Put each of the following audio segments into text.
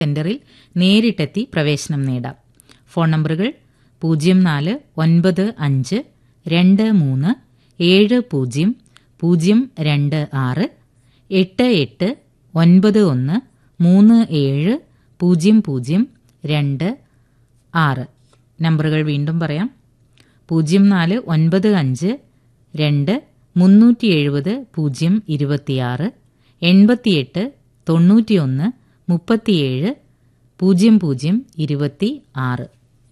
സെന്ററിൽ നേരിട്ടെത്തി പ്രവേശനം നേടാം ഫോൺ നമ്പറുകൾ പൂജ്യം നാല് ഒൻപത് അഞ്ച് രണ്ട് മൂന്ന് ഏഴ് പൂജ്യം പൂജ്യം രണ്ട് ആറ് എട്ട് എട്ട് ഒൻപത് ഒന്ന് മൂന്ന് ഏഴ് പൂജ്യം പൂജ്യം രണ്ട് ആറ് നമ്പറുകൾ വീണ്ടും പറയാം പൂജ്യം നാല് ഒൻപത് അഞ്ച് രണ്ട് മുന്നൂറ്റി എഴുപത് പൂജ്യം ഇരുപത്തിയാറ് എൺപത്തിയെട്ട് തൊണ്ണൂറ്റിയൊന്ന് മുപ്പത്തിയേഴ് പൂജ്യം പൂജ്യം ഇരുപത്തി ആറ്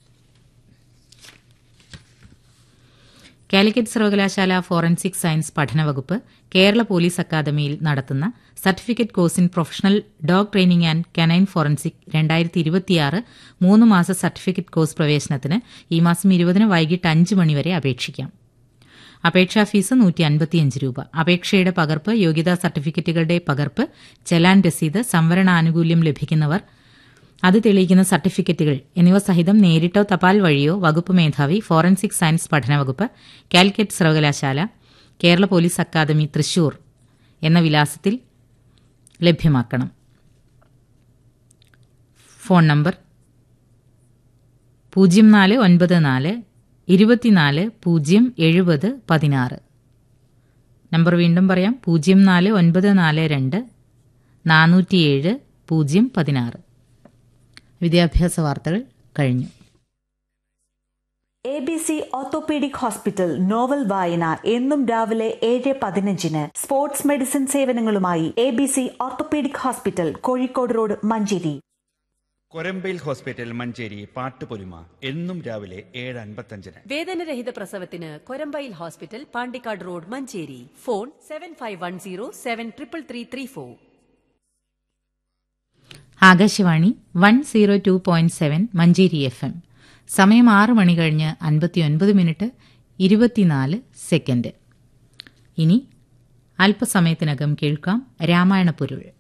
കാലിക്കറ്റ് സർവകലാശാല ഫോറൻസിക് സയൻസ് പഠന വകുപ്പ് കേരള പോലീസ് അക്കാദമിയിൽ നടത്തുന്ന certificate course in professional dog training and canine forensic രണ്ടായിരത്തി ഇരുപത്തിയാറ് മൂന്ന് മാസ സർട്ടിഫിക്കറ്റ് കോഴ്സ് പ്രവേശനത്തിന് ഈ മാസം ഇരുപതിന് വൈകിട്ട് അഞ്ച് മണിവരെ അപേക്ഷിക്കാം അപേക്ഷാ ഫീസ് നൂറ്റി അൻപത്തിയഞ്ച് രൂപ അപേക്ഷയുടെ പകർപ്പ് യോഗ്യതാ സർട്ടിഫിക്കറ്റുകളുടെ പകർപ്പ് ചെലാൻ രസീത് സംവരണ ആനുകൂല്യം ലഭിക്കുന്നവർ അത് തെളിയിക്കുന്ന സർട്ടിഫിക്കറ്റുകൾ എന്നിവ സഹിതം നേരിട്ടോ തപാൽ വഴിയോ വകുപ്പ് മേധാവി ഫോറൻസിക് സയൻസ് പഠന വകുപ്പ് കാലിക്കറ്റ് സർവകലാശാല കേരള പോലീസ് അക്കാദമി തൃശൂർ എന്ന വിലാസത്തിൽ ലഭ്യമാക്കണം ഫോൺ നമ്പർ പൂജ്യം നാല് ഒൻപത് നാല് ഇരുപത്തിനാല് പൂജ്യം എഴുപത് പതിനാറ് നമ്പർ വീണ്ടും പറയാം പൂജ്യം നാല് ഒൻപത് നാല് രണ്ട് നാനൂറ്റിയേഴ് പൂജ്യം പതിനാറ് വിദ്യാഭ്യാസ വാർത്തകൾ കഴിഞ്ഞു A B C orthopaedic hospital novel വായന എന്നും രാവിലെ ഏഴ് പതിനഞ്ചിന് സ്പോർട്സ് മെഡിസിൻ സേവനങ്ങളുമായി A B C orthopaedic hospital Kozhikode road Manjeri കൊരമ്പയിൽ ഹോസ്പിറ്റൽ മഞ്ചേരി പാട്ടുപൊലിമ എന്നും രാവിലെ ഏഴ് അൻപത്തഞ്ചിന് വേദനരഹിത പ്രസവത്തിന് കൊരമ്പയിൽ hospital Pandikkad road Manjeri phone seven five one zero seven triple three three four Akashvani one zero two point seven Manjeri F M സമയം ആറ് മണി കഴിഞ്ഞ് അൻപത്തിയൊൻപത് മിനിറ്റ് ഇരുപത്തിനാല് സെക്കൻഡ് ഇനി അല്പസമയത്തിനകം കേൾക്കാം രാമായണ പൊരുൾ